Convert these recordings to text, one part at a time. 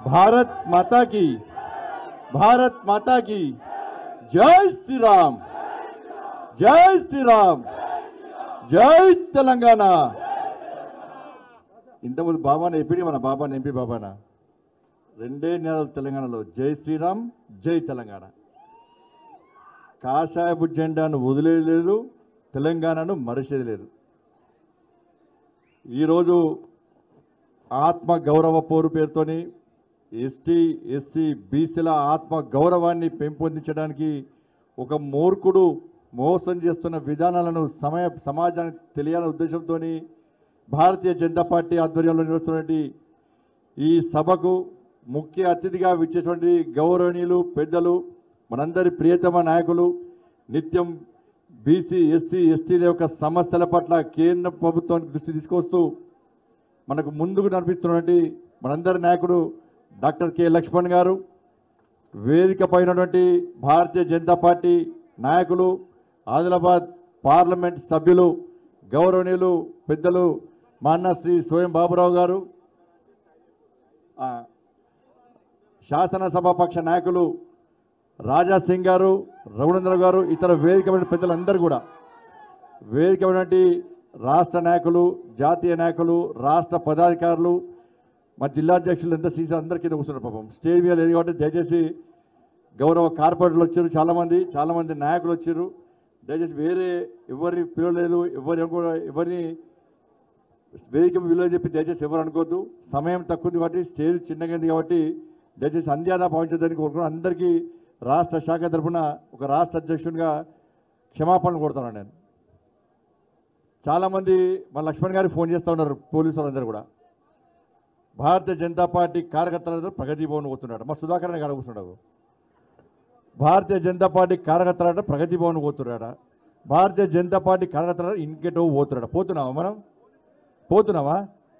భారత్ మాతా की భారత్ మాతా की జై శ్రీరామ్ జై శ్రీరామ్ జై తెలంగాణ ఇంతకుముందు బాబాన ఎంపీ మన బాబాన ఎంపీ బాబానా రెండే నెలలు తెలంగాణలో జై శ్రీరామ్ జై తెలంగాణ కాషాయపు జెండాను వదిలేది లేదు తెలంగాణను మరిచేది లేదు ఈరోజు ఆత్మ గౌరవ పోరు పేరుతోని ఎస్టీ ఎస్సీ బీసీల ఆత్మ గౌరవాన్ని పెంపొందించడానికి ఒక మూర్ఖుడు మోసం చేస్తున్న విధానాలను సమయ సమాజానికి తెలియాలనే ఉద్దేశంతో భారతీయ జనతా పార్టీ ఆధ్వర్యంలో నిర్వహిస్తున్నటువంటి ఈ సభకు ముఖ్య అతిథిగా విచ్చేటువంటి గౌరవనీయులు పెద్దలు మనందరి ప్రియతమ నాయకులు నిత్యం బీసీ ఎస్సీ ఎస్టీల యొక్క సమస్యల పట్ల కేంద్ర ప్రభుత్వానికి దృష్టి తీసుకొస్తూ మనకు ముందుకు నడిపిస్తున్నటువంటి మనందరి నాయకుడు డాక్టర్ కె లక్ష్మణ్ గారు వేదిక పైనటువంటి భారతీయ జనతా పార్టీ నాయకులు ఆదిలాబాద్ పార్లమెంట్ సభ్యులు గౌరవనీయులు పెద్దలు మా అన్న శ్రీ స్వయం బాబురావు గారు ఆ, శాసనసభాపక్ష నాయకులు రాజా సింగ్ గారు రఘునందరావు గారు ఇతర వేదికమైన పెద్దలందరూ కూడా వేదికమైనటువంటి రాష్ట్ర నాయకులు జాతీయ నాయకులు రాష్ట్ర పదాధికారులు మా జిల్లా అధ్యక్షులు ఎంత సీసీ అందరి కింద కూర్చున్నారు పాపం స్టేజ్ మీద లేదు కాబట్టి దయచేసి గౌరవ కార్పొరేటర్లు వచ్చారు చాలామంది చాలామంది నాయకులు వచ్చారు దయచేసి వేరే ఎవరిని పిలవలేదు ఎవరి కూడా ఎవరిని వేదిక విలువ చెప్పి దయచేసి ఎవరు అనుకోవద్దు సమయం తక్కువ ఉంది కాబట్టి స్టేజ్ చిన్నగా ఉంది కాబట్టి దయచేసి అంద్యాదా భావించదని కోరుకున్నాను అందరికీ రాష్ట్ర శాఖ తరఫున ఒక రాష్ట్ర అధ్యక్షునిగా క్షమాపణలు కొడుతున్నాను నేను చాలామంది మా లక్ష్మణ్ గారికి ఫోన్ చేస్తూ ఉన్నారు పోలీసు వాళ్ళందరూ కూడా భారతీయ జనతా పార్టీ కార్యకర్తలందరూ ప్రగతి భవన్ పోతున్నాడు మా సుధాకర్ గారు కూర్చున్నాడు భారతీయ జనతా పార్టీ కార్యకర్తలాట ప్రగతి భవన్ పోతున్నాడా భారతీయ జనతా పార్టీ కార్యకర్తలు ఇంకెటో పోతున్నాడా పోతున్నావా మనం పోతున్నావా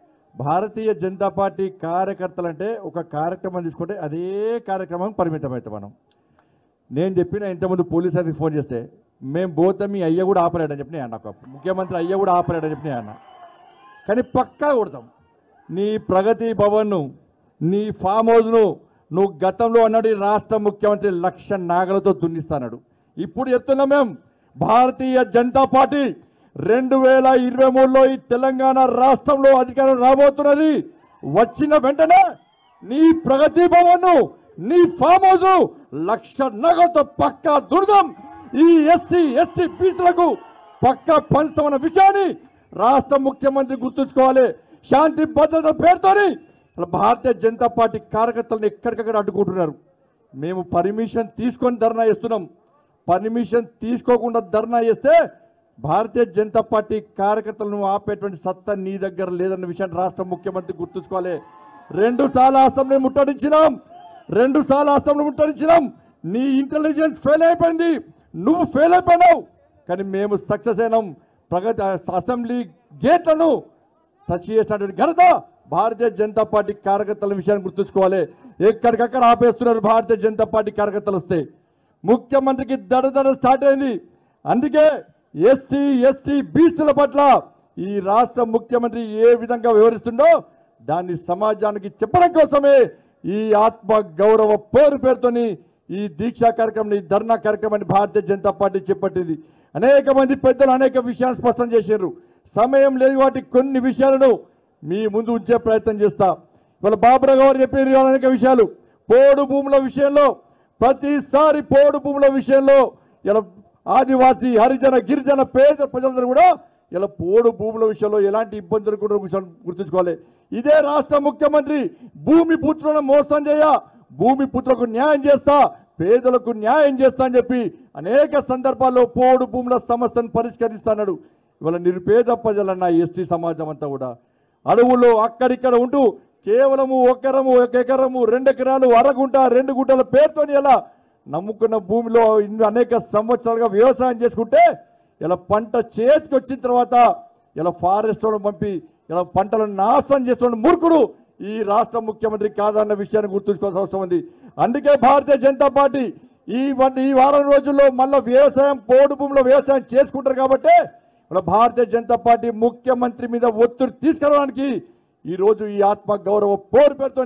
భారతీయ జనతా పార్టీ కార్యకర్తలు అంటే ఒక కార్యక్రమం తీసుకుంటే అదే కార్యక్రమం పరిమితం అవుతాం మనం నేను చెప్పిన ఇంతకుముందు పోలీస్ అధికి ఫోన్ చేస్తే మేము పోతే మీ అయ్య కూడా ఆపలేడని చెప్పి నేను అన్న ఒక ముఖ్యమంత్రి అయ్య కూడా ఆపలేడని చెప్పి నేను అన్న కానీ పక్కా కొడతాం నీ ప్రగతి భవన్ను నీ ఫామ్ హౌస్ను నువ్వు గతంలో అన్నాడు ఈ రాష్ట్ర ముఖ్యమంత్రి లక్ష నాగలతో దున్నిస్తాడు ఇప్పుడు చెప్తున్నాం మేము భారతీయ జనతా పార్టీ రెండు వేల ఇరవై మూడులో ఈ తెలంగాణ రాష్ట్రంలో అధికారం రాబోతున్నది వచ్చిన వెంటనే నీ ప్రగతి భవన్ను నీ ఫామ్ హౌస్ లక్ష నగలతో పక్కా దుర్గం ఈ ఎస్సీ ఎస్టీ బీసీలకు పక్కా పంచుతామన్న విషయాన్ని రాష్ట్ర ముఖ్యమంత్రి గుర్తుంచుకోవాలి శాంతి భద్రత పేరుతోని అలా భారతీయ జనతా పార్టీ కార్యకర్తలను ఎక్కడికక్కడ అడ్డుకుంటున్నారు మేము పర్మిషన్ తీసుకొని ధర్నా చేస్తున్నాం పర్మిషన్ తీసుకోకుండా ధర్నా చేస్తే భారతీయ జనతా పార్టీ కార్యకర్తలను ఆపేటువంటి సత్తా నీ దగ్గర లేదన్న విషయాన్ని రాష్ట్ర ముఖ్యమంత్రి గుర్తుంచుకోవాలి రెండు సార్లు అసెంబ్లీ ముట్టడించినాం రెండు సార్లు అసెంబ్లీ ముట్టడించినాం నీ ఇంటెలిజెన్స్ ఫెయిల్ అయిపోయింది నువ్వు ఫెయిల్ అయిపోయినావు కానీ మేము సక్సెస్ అయినాం ప్రగతి అసెంబ్లీ గేట్లను టచ్ చేసినటువంటి ఘనత భారతీయ జనతా పార్టీ కార్యకర్తల విషయాన్ని గుర్తుంచుకోవాలి ఎక్కడికక్కడ ఆపేస్తున్నారు భారతీయ జనతా పార్టీ కార్యకర్తలు వస్తే ముఖ్యమంత్రికి దడదడ స్టార్ట్ అయింది అందుకే ఎస్సీ ఎస్టీ బీసీల పట్ల ఈ రాష్ట్ర ముఖ్యమంత్రి ఏ విధంగా వివరిస్తుండో దాన్ని సమాజానికి చెప్పడం కోసమే ఈ ఆత్మ గౌరవ పోరు పేరుతోని ఈ దీక్షా కార్యక్రమం ఈ ధర్నా కార్యక్రమాన్ని భారతీయ జనతా పార్టీ చేపట్టింది అనేక మంది పెద్దలు అనేక విషయాలు స్పష్టం చేశారు సమయం లేదు వాటి కొన్ని విషయాలను మీ ముందు ఉంచే ప్రయత్నం చేస్తా ఇవాళ బాబురావు గారు చెప్పారు ఇవాళ అనేక విషయాలు పోడు భూముల విషయంలో ప్రతిసారి పోడు భూముల విషయంలో ఇలా ఆదివాసీ హరిజన గిరిజన పేద ప్రజలందరూ కూడా ఇలా పోడు భూముల విషయంలో ఎలాంటి ఇబ్బందులు కూడా విషయం గుర్తుంచుకోవాలి ఇదే రాష్ట్ర ముఖ్యమంత్రి భూమి పుత్రులను మోసం చేయ భూమి పుత్రులకు న్యాయం చేస్తా పేదలకు న్యాయం చేస్తా అని చెప్పి అనేక సందర్భాల్లో పోడు భూముల సమస్యను పరిష్కరిస్తాడు ఇవాళ నిరుపేద ప్రజలన్న ఎస్టీ సమాజం అంతా కూడా అడవుల్లో అక్కడిక్కడ ఉంటూ కేవలము ఒక ఎకరము ఒక ఎకరము రెండు ఎకరాలు అరగుంట రెండు గుంటల పేరుతోని ఇలా నమ్ముకున్న భూమిలో ఇన్ని అనేక సంవత్సరాలుగా వ్యవసాయం చేసుకుంటే ఇలా పంట చేతికి వచ్చిన తర్వాత ఇలా ఫారెస్ట్ వాళ్ళని పంపి ఇలా పంటలను నాశనం చేస్తున్న మూర్ఖుడు ఈ రాష్ట్ర ముఖ్యమంత్రి కాదన్న విషయాన్ని గుర్తుంచుకోవాల్సిన అవసరం ఉంది అందుకే భారతీయ జనతా పార్టీ ఈ వన్- ఈ వారం రోజుల్లో మళ్ళీ వ్యవసాయం పోడు భూమిలో వ్యవసాయం చేసుకుంటారు కాబట్టి ఇలా భారతీయ జనతా పార్టీ ముఖ్యమంత్రి మీద ఒత్తిడి తీసుకురావడానికి ఈ రోజు ఈ ఆత్మ గౌరవ పోరు పేరుతోని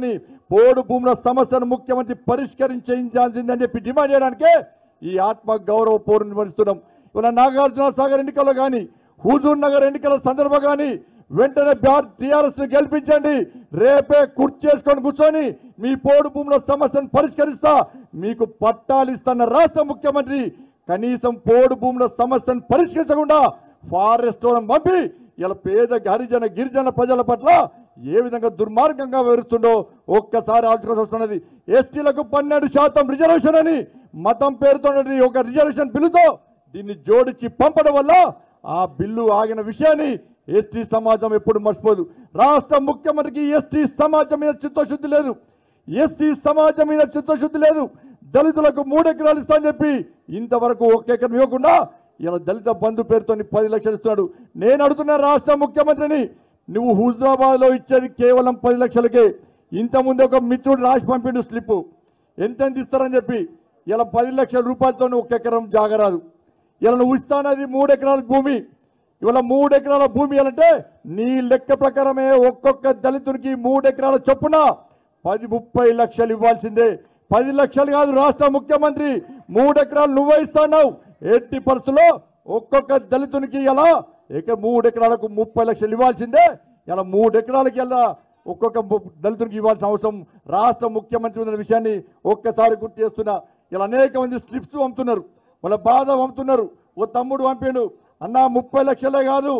పోడు భూముల సమస్యను ముఖ్యమంత్రి పరిష్కరించాల్సిందని చెప్పి డిమాండ్ చేయడానికే ఈ ఆత్మ గౌరవ పోరు నిర్వహిస్తున్నాం ఇవాళ నాగార్జున సాగర్ ఎన్నికల్లో కానీ హుజూర్ నగర్ ఎన్నికల సందర్భంగా కానీ వెంటనే టీఆర్ఎస్ ని గెలిపించండి రేపే కుర్చీ చేసుకొని కూర్చొని మీ పోడు భూముల సమస్యను పరిష్కరిస్తా మీకు పట్టాలు ఇస్తున్న రాష్ట్ర ముఖ్యమంత్రి కనీసం పోడు భూముల సమస్యను పరిష్కరించకుండా ఫారెస్ట్ వాళ్ళని పంపి ఇలా పేద హరిజన గిరిజన ప్రజల పట్ల ఏ విధంగా దుర్మార్గంగా వివరిస్తుండో ఒక్కసారి ఆలోచించాల్సి వస్తున్నది ఎస్టీలకు పన్నెండు శాతం రిజర్వేషన్ అని మతం పేరుతో ఒక రిజర్వేషన్ బిల్లుతో దీన్ని జోడించి పంపడం వల్ల ఆ బిల్లు ఆగిన విషయాన్ని ఎస్టీ సమాజం ఎప్పుడు మర్చిపోదు రాష్ట్ర ముఖ్యమంత్రికి ఎస్టీ సమాజం మీద చిత్తశుద్ధి లేదు ఎస్సీ సమాజం మీద చిత్తశుద్ధి లేదు దళితులకు మూడు ఎకరాలు ఇస్తా అని చెప్పి ఇంతవరకు ఒక ఎకరం ఇవ్వకుండా ఇలా దళిత బంధు పేరుతో పది లక్షలు ఇస్తున్నాడు నేను అడుగుతున్న రాష్ట్ర ముఖ్యమంత్రిని నువ్వు హుజరాబాద్ లో ఇచ్చేది కేవలం పది లక్షలకే ఇంతకుముందు ఒక మిత్రుడు రాసి పంపిండు స్లిప్ ఎంతెంత ఇస్తారని చెప్పి ఇలా పది లక్షల రూపాయలతో ఒక ఎకరం జాగరాదు ఇలా నువ్వు ఇస్తానది మూడు ఎకరాల భూమి ఇవాళ మూడు ఎకరాల భూమి అంటే నీ లెక్క ప్రకారమే ఒక్కొక్క దళితుడికి మూడు ఎకరాల చొప్పున పది ముప్పై లక్షలు ఇవ్వాల్సిందే పది లక్షలు కాదు రాష్ట్ర ముఖ్యమంత్రి మూడు ఎకరాలు నువ్వే ఇస్తున్నావు ఎట్టి పరిస్థితుల్లో ఒక్కొక్క దళితునికి ఇలా ఇక మూడు ఎకరాలకు ముప్పై లక్షలు ఇవ్వాల్సిందే ఇలా మూడు ఎకరాలకి ఇలా ఒక్కొక్క ము- దళితునికి ఇవ్వాల్సిన అవసరం రాష్ట్ర ముఖ్యమంత్రి ఉన్న విషయాన్ని ఒక్కసారి గుర్తు చేస్తున్నా ఇలా అనేక మంది స్లిప్స్ పంపుతున్నారు వాళ్ళ బాధ పంపుతున్నారు ఓ తమ్ముడు పంపిండు అన్నా ముప్పై లక్షలే కాదు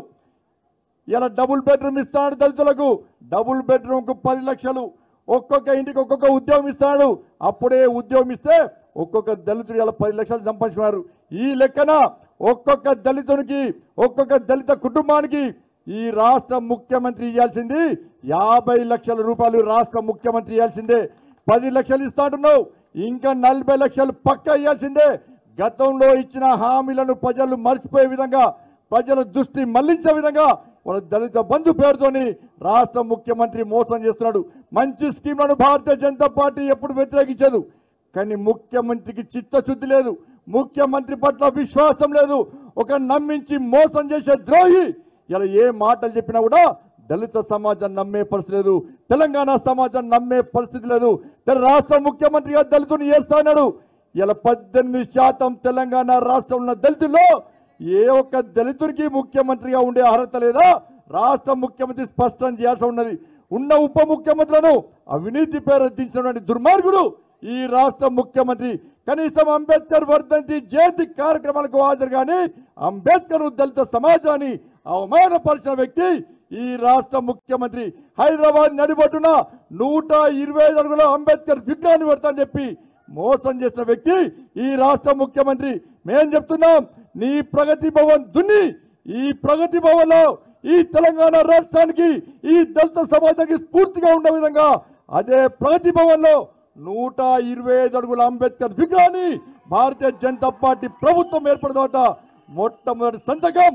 ఇలా డబుల్ బెడ్రూమ్ ఇస్తాడు దళితులకు డబుల్ బెడ్రూమ్ కు పది లక్షలు ఒక్కొక్క ఇంటికి ఒక్కొక్క ఉద్యోగం ఇస్తాడు అప్పుడే ఉద్యోగం ఇస్తే ఒక్కొక్క దళితుడు ఇలా పది లక్షలు సంపాదించుకున్నారు ఈ లెక్కన ఒక్కొక్క దళితునికి ఒక్కొక్క దళిత కుటుంబానికి ఈ రాష్ట్ర ముఖ్యమంత్రి ఇవ్వాల్సింది యాభై లక్షల రూపాయలు రాష్ట్ర ముఖ్యమంత్రి ఇవ్వాల్సిందే పది లక్షలు ఇస్తాంటున్నావు ఇంకా నలభై లక్షలు పక్క ఇవ్వాల్సిందే గతంలో ఇచ్చిన హామీలను ప్రజలు మర్చిపోయే విధంగా ప్రజల దృష్టి మళ్లించే విధంగా వాళ్ళ దళిత బంధు పేరుతోని రాష్ట్ర ముఖ్యమంత్రి మోసం చేస్తున్నాడు మంచి స్కీమ్లను భారతీయ జనతా పార్టీ ఎప్పుడు వ్యతిరేకించదు కానీ ముఖ్యమంత్రికి చిత్తశుద్ధి లేదు ముఖ్యమంత్రి పట్ల విశ్వాసం లేదు ఒక నమ్మించి మోసం చేసే ద్రోహి ఇలా ఏ మాటలు చెప్పినా కూడా దళిత సమాజం నమ్మే పరిస్థితి లేదు తెలంగాణ సమాజం నమ్మే పరిస్థితి లేదు తెల- రాష్ట్ర ముఖ్యమంత్రిగా దళితుని చేస్తాడు ఇలా పద్దెనిమిది శాతం తెలంగాణ రాష్ట్రంలో ఉన్న దళితుల్లో ఏ ఒక్క దళితుడికి ముఖ్యమంత్రిగా ఉండే అర్హత లేదా రాష్ట్ర ముఖ్యమంత్రి స్పష్టం చేయాల్సి ఉన్నది ఉన్న ఉప ముఖ్యమంత్రులను అవినీతి పేరెత్తించినటువంటి దుర్మార్గుడు ఈ రాష్ట్ర ముఖ్యమంత్రి కనీసం అంబేద్కర్ వర్ధంతి జయంతి కార్యక్రమాలకు హాజరు కానీ అంబేద్కర్ దళిత సమాజాన్ని అవమానపరిచిన వ్యక్తి ఈ రాష్ట్ర ముఖ్యమంత్రి హైదరాబాద్ నడిబొడ్డున నూట ఇరవై ఐదు అడుగుల అంబేద్కర్ విగ్రహాన్ని పెడతా అని చెప్పి మోసం చేసిన వ్యక్తి ఈ రాష్ట్ర ముఖ్యమంత్రి మేం చెప్తున్నాం నీ ప్రగతి భవన్ దున్ని ఈ ప్రగతి భవన్ లో ఈ తెలంగాణ రాష్ట్రానికి ఈ దళిత సమాజానికి స్ఫూర్తిగా ఉండే విధంగా అదే ప్రగతి భవన్ లో నూట ఇరవై ఐదు అడుగుల అంబేద్కర్ విగ్రహాన్ని భారతీయ జనతా పార్టీ ప్రభుత్వం ఏర్పడిన తర్వాత మొట్టమొదటి సంతకం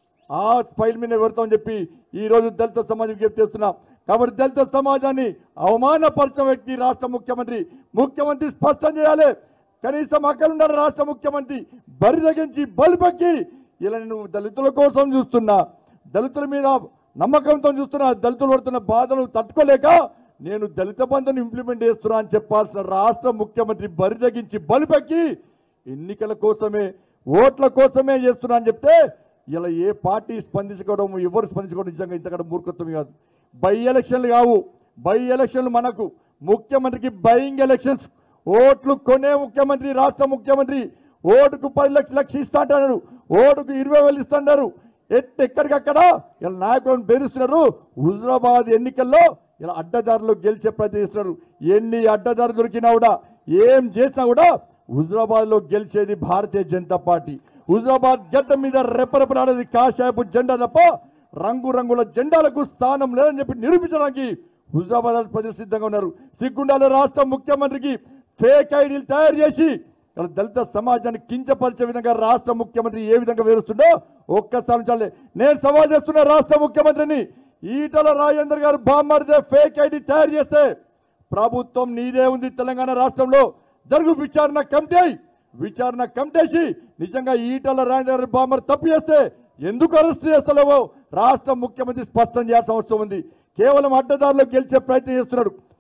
ఆ ఫైల్ మీద పెడతామని చెప్పి ఈ రోజు దళిత సమాజం విజ్ఞప్తి చేస్తున్నాం కాబట్టి దళిత సమాజాన్ని అవమానపరిచిన వ్యక్తి రాష్ట్ర ముఖ్యమంత్రి ముఖ్యమంత్రి స్పష్టం చేయాలి కనీసం అక్కడ ఉండాలి రాష్ట్ర ముఖ్యమంత్రి బరి తగ్గించి బలిపెక్కి ఇలా నువ్వు దళితుల కోసం చూస్తున్నా దళితుల మీద నమ్మకంతో చూస్తున్నా దళితులు పడుతున్న బాధలు తట్టుకోలేక నేను దళిత బంధుని ఇంప్లిమెంట్ చేస్తున్నా అని చెప్పాల్సిన రాష్ట్ర ముఖ్యమంత్రి బరి తగ్గించి బలిపెక్కి ఎన్నికల కోసమే ఓట్ల కోసమే చేస్తున్నా అని చెప్తే ఇలా ఏ పార్టీ స్పందించుకోవడం ఎవరు స్పందించుకోవడం నిజంగా ఇంతకంటే మూర్ఖత్వం కాదు బై ఎలక్షన్లు కావు బై ఎలక్షన్లు మనకు ముఖ్యమంత్రికి బయింగ్ ఎలక్షన్స్ ఓట్లు కొనే ముఖ్యమంత్రి రాష్ట్ర ముఖ్యమంత్రి ఓటుకు పది లక్షలు లక్ష ఇస్తా అంటున్నారు ఓటుకు ఇరవై వేలు ఇస్తున్నారు ఎట్ ఎక్కడికక్కడ ఇలా నాయకులను బెదిరిస్తున్నారు హుజరాబాద్ ఎన్నికల్లో ఇలా అడ్డదారులు గెలిచే ప్రయత్నం చేస్తున్నారు ఎన్ని అడ్డదారులు దొరికినా కూడా ఏం చేసినా కూడా హుజరాబాద్ లో గెలిచేది భారతీయ జనతా పార్టీ హుజరాబాద్ గడ్డ మీద రెపరెపలాడేది కాషాయపు జెండా తప్ప రంగు రంగుల జెండాలకు స్థానం లేదని చెప్పి నిరూపించడానికి హుజరాబాద్ ప్రజలు సిద్ధంగా ఉన్నారు సిగ్గుండాల రాష్ట్ర ముఖ్యమంత్రికి ఫేక్ ఐడీలు తయారు చేసి ఇలా దళిత సమాజాన్ని కించపరిచే విధంగా రాష్ట్ర ముఖ్యమంత్రి ఏ విధంగా వేరుస్తుండో ఒక్కసారి చాలే నేను సవాల్ చేస్తున్న రాష్ట్ర ముఖ్యమంత్రిని ఈటల రాజేందర్ గారు బామ్మర్దే ఫేక్ ఐడి తయారు చేస్తే ప్రభుత్వం నీదే ఉంది తెలంగాణ రాష్ట్రంలో జరుగు విచారణ కమిటీ విచారణ కమిటీ నిజంగా ఈటల రాజేందర్ బామ్మర్ తప్పు చేస్తే ఎందుకు అరెస్ట్ చేస్తలేవో రాష్ట్ర ముఖ్యమంత్రి స్పష్టం చేయాల్సిన అవసరం ఉంది కేవలం అడ్డదారులో గెలిచే ప్రయత్నం చేస్తున్నాడు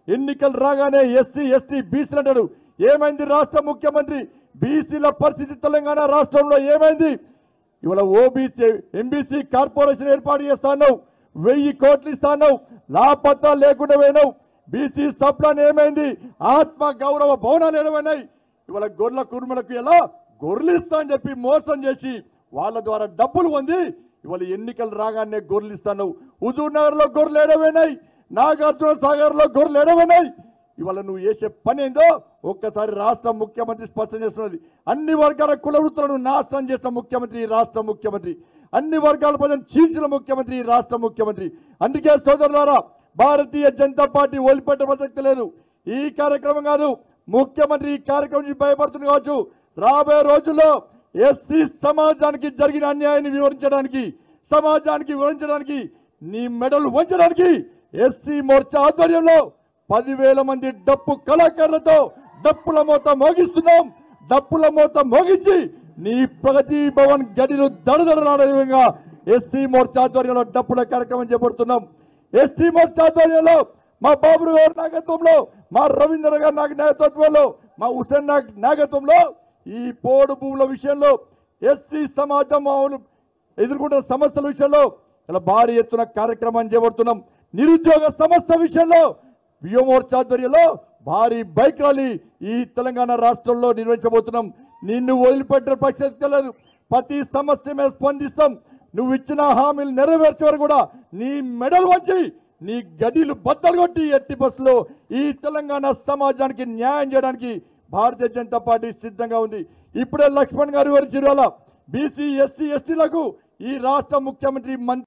ఎన్నికలు రాగానే ఎస్సీ ఎస్టీ బీసీలు అంటాడు ఏమైంది రాష్ట్ర ముఖ్యమంత్రి బీసీల పరిస్థితి తెలంగాణ రాష్ట్రంలో ఏమైంది ఇవాళ ఓబీసీ ఎంబీసీ కార్పొరేషన్ ఏర్పాటు చేస్తాను వెయ్యి కోట్లు ఇస్తాను లాపత్తా లేకుండా పోయినావు బీసీ సప్లాన్ ఏమైంది ఆత్మ గౌరవ భవనాలు ఏమైనాయి ఇవాళ గొర్రెల కుర్మలకు ఎలా గొర్రెలు ఇస్తా అని చెప్పి మోసం చేసి వాళ్ళ ద్వారా డబ్బులు పొంది ఇవాళ ఎన్నికలు రాగానే గొర్రెలు ఇస్తాను హుజూర్ నగర్ లో గొర్రెలు ఏడవైనాయి నాగార్జున సాగర్ లో గొర్రెలు ఏడవైనాయి ఇవాళ నువ్వు చేసే పని ఏందో ఒక్కసారి రాష్ట్ర ముఖ్యమంత్రి స్పష్టం చేస్తున్నది అన్ని వర్గాల కుల వృత్తులను నాశనం చేసిన ముఖ్యమంత్రి ఈ రాష్ట్ర ముఖ్యమంత్రి అన్ని వర్గాల ప్రజలను చీల్చిన ముఖ్యమంత్రి ఈ రాష్ట్ర ముఖ్యమంత్రి అందుకే సోదరులారా భారతీయ జనతా పార్టీ ఓలిపెట్టే ప్రసక్తి లేదు ఈ కార్యక్రమం కాదు ముఖ్యమంత్రి ఈ కార్యక్రమం నుంచి భయపడుతుంది కావచ్చు రాబోయే రోజుల్లో ఎస్సీ సమాజానికి జరిగిన అన్యాయాన్ని వివరించడానికి సమాజానికి వివరించడానికి నీ మెడలు వంచడానికి ఎస్సీ మోర్చా ఆధ్వర్యంలో పదివేల మంది డప్పు కళాకారులతో డప్పుల మోత మోగిస్తున్నాం డప్పుల మోత మోగించి నీ ప్రగతి భవన్ గడిలు దడదడలాడే విధంగా ఎస్సీ మోర్చా ఆధ్వర్యంలో డప్పుల కార్యక్రమం చేపడుతున్నాం ఎస్టీ మోర్చా ఆధ్వర్యంలో మా బాబు గారి నాయకత్వంలో మా రవీంద్ర గారి నాయక నాయకత్వంలో మా హుసేన్ నాయక్ నాయకత్వంలో ఈ పోడు భూముల విషయంలో ఎస్సీ సమాజం అవును ఎదుర్కొంటున్న సమస్యల విషయంలో ఇలా భారీ ఎత్తున కార్యక్రమాన్ని చేపడుతున్నాం నిరుద్యోగ సమస్య విషయంలో వ్యూమోర్చా ఆధ్వర్యంలో భారీ బైక్ ర్యాలీ ఈ తెలంగాణ రాష్ట్రంలో నిర్వహించబోతున్నాం నిన్ను వదిలిపెట్టిన ప్రసక్తి లేదు ప్రతి సమస్య మీద స్పందిస్తాం నువ్వు ఇచ్చిన హామీలు నెరవేర్చే వరకు కూడా నీ మెడల్ వంచి నీ గడిలు బద్దలు కొట్టి ఎట్టి బస్సులో ఈ తెలంగాణ సమాజానికి న్యాయం చేయడానికి భారతీయ జనతా పార్టీ సిద్ధంగా ఉంది ఇప్పుడే లక్ష్మణ్ గారు వివరించిన వల్ల బీసీ ఎస్సీ ఎస్టీలకు ఈ రాష్ట్ర ముఖ్యమంత్రి మంత్రి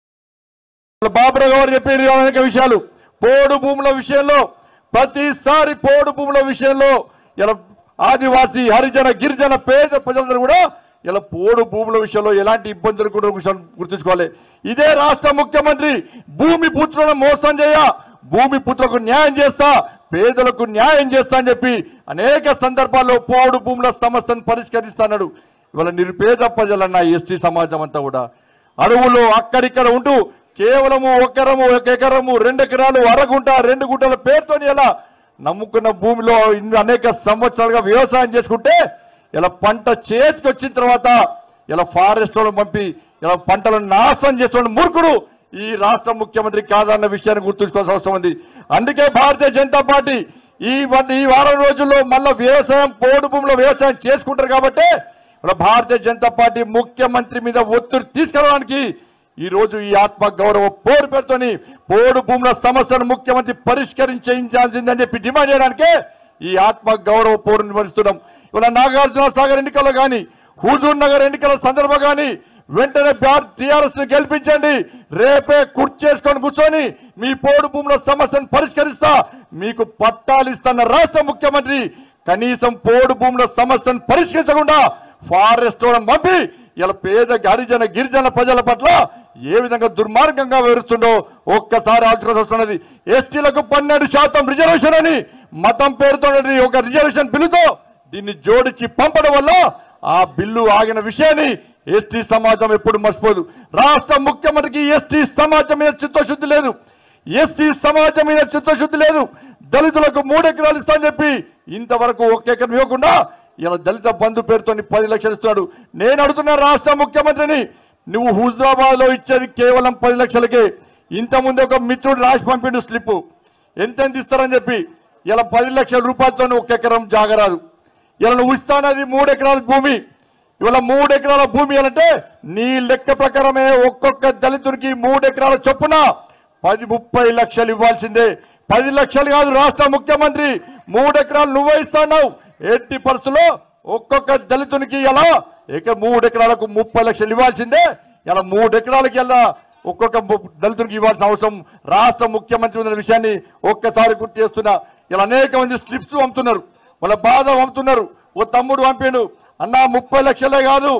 బాబురావు గారు చెప్పిన అనేక విషయాలు పోడు భూముల విషయంలో ప్రతిసారి పోడు భూముల విషయంలో ఇలా ఆదివాసీ హరిజన గిరిజన పేద ప్రజలందరూ కూడా ఇలా పోడు భూముల విషయంలో ఎలాంటి ఇబ్బందులు కూడా విషయం గుర్తుంచుకోవాలి ఇదే రాష్ట్ర ముఖ్యమంత్రి భూమి పుత్రులను మోసం చేయ భూమి పుత్రులకు న్యాయం చేస్తా పేదలకు న్యాయం చేస్తా అని చెప్పి అనేక సందర్భాల్లో పోడు భూముల సమస్యను పరిష్కరిస్తాడు ఇవాళ నిరుపేద ప్రజలన్న ఎస్టీ సమాజం అంతా కూడా అడవుల్లో అక్కడిక్కడ ఉంటూ కేవలము ఒక ఎకరము ఒక ఎకరము రెండు ఎకరాలు అరగుంట రెండు గుంటల పేరుతో ఎలా నమ్ముకున్న భూమిలో ఇన్ని అనేక సంవత్సరాలుగా వ్యవసాయం చేసుకుంటే ఇలా పంట చేతికి వచ్చిన తర్వాత ఇలా ఫారెస్ట్ వాళ్ళని పంపి ఇలా పంటలను నాశనం చేస్తున్న మూర్ఖుడు ఈ రాష్ట్ర ముఖ్యమంత్రి కాదన్న విషయాన్ని గుర్తుంచుకోవాల్సిన అవసరం ఉంది అందుకే భారతీయ జనతా పార్టీ ఈ వన్- ఈ వారం రోజుల్లో మళ్ళా వ్యవసాయం పోడు భూమిలో వ్యవసాయం చేసుకుంటారు కాబట్టి మన భారతీయ జనతా పార్టీ ముఖ్యమంత్రి మీద ఒత్తిడి తీసుకురావడానికి ఈ రోజు ఈ ఆత్మ గౌరవ పోరు పేరుతోని పోడు భూముల సమస్యను ముఖ్యమంత్రి పరిష్కరించాల్సిందని చెప్పి డిమాండ్ చేయడానికే ఈ ఆత్మ గౌరవ పోరు నిర్వహిస్తున్నాం ఇవాళ నాగార్జున సాగర్ ఎన్నికల్లో కానీ హుజూర్ నగర్ ఎన్నికల సందర్భంగా కానీ వెంటనే టీఆర్ఎస్ ని గెలిపించండి రేపే కుర్చేసుకొని కూర్చొని మీ పోడు భూముల సమస్యను పరిష్కరిస్తా మీకు పట్టాలు ఇస్తున్న రాష్ట్ర ముఖ్యమంత్రి కనీసం పోడు భూముల సమస్యను పరిష్కరించకుండా ఫారెస్ట్ వాళ్ళని పంపి ఇలా పేద హరిజన గిరిజన ప్రజల పట్ల ఏ విధంగా దుర్మార్గంగా వివరిస్తుండో ఒక్కసారి ఆలోచించాల్సి వస్తున్నది ఎస్టీలకు పన్నెండు శాతం రిజర్వేషన్ అని మతం పేరుతో ఒక రిజర్వేషన్ బిల్లుతో దీన్ని జోడించి పంపడం వల్ల ఆ బిల్లు ఆగిన విషయాన్ని ఎస్టీ సమాజం ఎప్పుడు మర్చిపోదు రాష్ట్ర ముఖ్యమంత్రికి ఎస్టీ సమాజం మీద చిత్తశుద్ధి లేదు ఎస్సీ సమాజం మీద చిత్తశుద్ధి లేదు దళితులకు మూడు ఎకరాలు ఇస్తామని చెప్పి ఇంతవరకు ఒక ఎకరం ఇవ్వకుండా ఇలా దళిత బంధు పేరుతో పది లక్షలు ఇస్తున్నాడు నేను అడుగుతున్న రాష్ట్ర ముఖ్యమంత్రిని నువ్వు హుజరాబాద్ లో ఇచ్చేది కేవలం పది లక్షలకే ఇంత ముందు ఒక మిత్రుడు రాసి పంపిండు స్లిప్ ఎంతెంత ఇస్తారని చెప్పి ఇలా పది లక్షల రూపాయలతో ఒక ఎకరం జాగరాదు ఇలా నువ్వు ఇస్తానది మూడు ఎకరాల భూమి ఇవాళ మూడు ఎకరాల భూమి అంటే నీ లెక్క ప్రకారమే ఒక్కొక్క దళితుడికి మూడు ఎకరాల చొప్పున పది ముప్పై లక్షలు ఇవ్వాల్సిందే పది లక్షలు కాదు రాష్ట్ర ముఖ్యమంత్రి మూడు ఎకరాలు నువ్వే ఇస్తావు ఎట్టి పరిస్థితుల్లో ఒక్కొక్క దళితునికి ఎలా ఇక మూడు ఎకరాలకు ముప్పై లక్షలు ఇవ్వాల్సిందే ఇలా మూడు ఎకరాలకి ఎలా ఒక్కొక్క ము- దళితునికి ఇవ్వాల్సిన అవసరం రాష్ట్ర ముఖ్యమంత్రి ఉన్న విషయాన్ని ఒక్కసారి గుర్తు చేస్తున్నా ఇలా అనేక మంది స్లిప్స్ పంపుతున్నారు వాళ్ళ బాధ పంపుతున్నారు ఓ తమ్ముడు పంపిండు అన్నా ముప్పై లక్షలే కాదు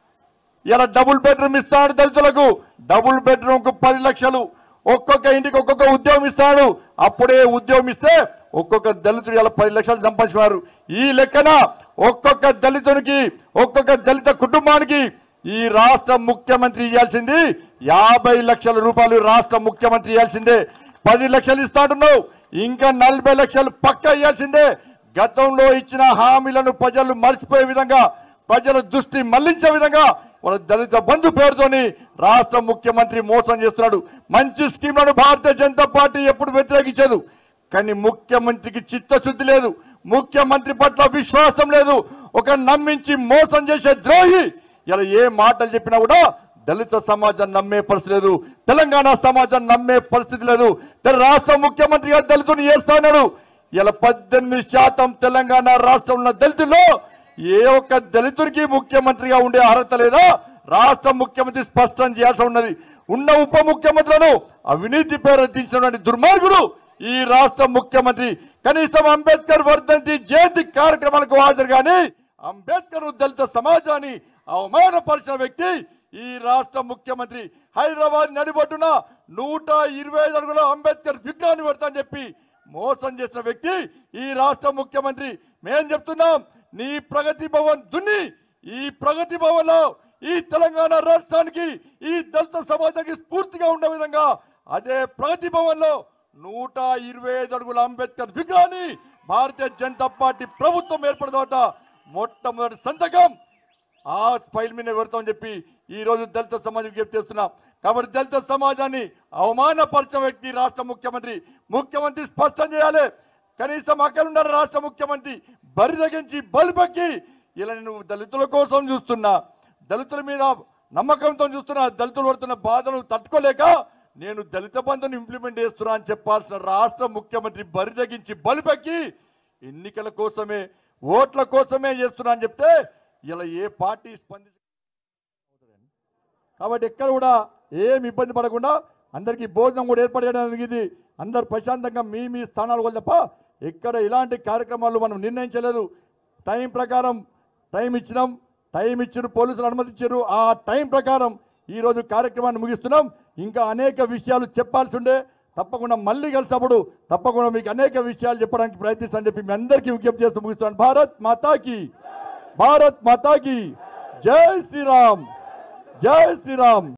ఇలా డబుల్ బెడ్రూమ్ ఇస్తాడు దళితులకు డబుల్ బెడ్రూమ్ కు పది లక్షలు ఒక్కొక్క ఇంటికి ఒక్కొక్క ఉద్యోగం ఇస్తాడు అప్పుడే ఉద్యోగం ఇస్తే ఒక్కొక్క దళితుడు ఇలా పది లక్షలు సంపాదించుకున్నారు ఈ లెక్కన ఒక్కొక్క దళితునికి ఒక్కొక్క దళిత కుటుంబానికి ఈ రాష్ట్ర ముఖ్యమంత్రి ఇవ్వాల్సింది యాభై లక్షల రూపాయలు రాష్ట్ర ముఖ్యమంత్రి ఇవ్వాల్సిందే పది లక్షలు ఇస్తాడున్నావు ఇంకా నలభై లక్షలు పక్క ఇవ్వాల్సిందే గతంలో ఇచ్చిన హామీలను ప్రజలు మర్చిపోయే విధంగా ప్రజల దృష్టి మళ్లించే విధంగా వాళ్ళ దళిత బంధు పేరుతోని రాష్ట్ర ముఖ్యమంత్రి మోసం చేస్తున్నాడు మంచి స్కీమ్లను భారతీయ జనతా పార్టీ ఎప్పుడు వ్యతిరేకించదు కానీ ముఖ్యమంత్రికి చిత్తశుద్ధి లేదు ముఖ్యమంత్రి పట్ల విశ్వాసం లేదు ఒక నమ్మించి మోసం చేసే ద్రోహి ఇలా ఏ మాటలు చెప్పినా కూడా దళిత సమాజం నమ్మే పరిస్థితి లేదు తెలంగాణ సమాజం నమ్మే పరిస్థితి లేదు తెల- రాష్ట్ర ముఖ్యమంత్రి గారు దళితుని చేస్తాడు ఇలా పద్దెనిమిది శాతం తెలంగాణ రాష్ట్రంలో ఉన్న దళితుల్లో ఏ ఒక్క దళితుడికి ముఖ్యమంత్రిగా ఉండే అర్హత లేదా రాష్ట్ర ముఖ్యమంత్రి స్పష్టం చేయాల్సి ఉన్నది ఉన్న ఉప ముఖ్యమంత్రులను అవినీతి పేరు దించినటువంటి దుర్మార్గుడు ఈ రాష్ట్ర ముఖ్యమంత్రి కనీసం అంబేద్కర్ వర్ధంతి జయంతి కార్యక్రమాలకు హాజరు కానీ అంబేద్కర్ దళిత సమాజాన్ని అవమానపరిచిన వ్యక్తి ఈ రాష్ట్ర ముఖ్యమంత్రి హైదరాబాద్ నడిబొడ్డున నూట ఇరవై ఐదు అడుగుల అంబేద్కర్ విగ్రహాన్ని పెడతాని చెప్పి మోసం చేసిన వ్యక్తి ఈ రాష్ట్ర ముఖ్యమంత్రి మేం చెప్తున్నాం నీ ప్రగతి భవన్ దున్ని ఈ ప్రగతి భవన్ లో ఈ తెలంగాణ రాష్ట్రానికి ఈ దళిత సమాజానికి స్ఫూర్తిగా ఉండే విధంగా అదే ప్రగతి భవన్ లో నూట ఇరవై ఐదు అడుగుల అంబేద్కర్ విగ్రహాన్ని భారతీయ జనతా పార్టీ ప్రభుత్వం ఏర్పడిన తర్వాత మొట్టమొదటి సంతకం ఆ ఫైల్ మీద పెడతామని చెప్పి ఈ రోజు దళిత సమాజం విజ్ఞప్తి చేస్తున్నా కాబట్టి దళిత సమాజాన్ని అవమానపరిచిన వ్యక్తి రాష్ట్ర ముఖ్యమంత్రి ముఖ్యమంత్రి స్పష్టం చేయాలి కనీసం అక్కడున్న రాష్ట్ర ముఖ్యమంత్రి బరి తగ్గించి బలిపక్కి ఇలా నేను దళితుల కోసం చూస్తున్నా దళితుల మీద నమ్మకంతో చూస్తున్నా దళితులు పడుతున్న బాధను తట్టుకోలేక నేను దళిత బంధుని ఇంప్లిమెంట్ చేస్తున్నా అని చెప్పాల్సిన రాష్ట్ర ముఖ్యమంత్రి బరి తగ్గించి బలిపక్కి ఎన్నికల కోసమే ఓట్ల కోసమే చేస్తున్నా అని చెప్తే ఇలా ఏ పార్టీ స్పందించ కాబట్టి ఎక్కడ కూడా ఏం ఇబ్బంది పడకుండా అందరికీ భోజనం కూడా ఏర్పాటు చేయడం జరిగింది అందరు ప్రశాంతంగా మీ మీ స్థానాలు కూడా తప్ప ఎక్కడ ఇలాంటి కార్యక్రమాలు మనం నిర్ణయించలేదు టైం ప్రకారం టైం ఇచ్చినాం టైం ఇచ్చారు పోలీసులు అనుమతించారు ఆ టైం ప్రకారం ఈరోజు కార్యక్రమాన్ని ముగిస్తున్నాం ఇంకా అనేక విషయాలు చెప్పాల్సి ఉండే తప్పకుండా మళ్ళీ కలిసినప్పుడు తప్పకుండా మీకు అనేక విషయాలు చెప్పడానికి ప్రయత్నిస్తానని చెప్పి మీ అందరికీ విజ్ఞప్తి చేస్తూ ముగిస్తున్నాను భారత్ మాతాకి భారత్ మాతాకి జై శ్రీరామ్ జై శ్రీరామ్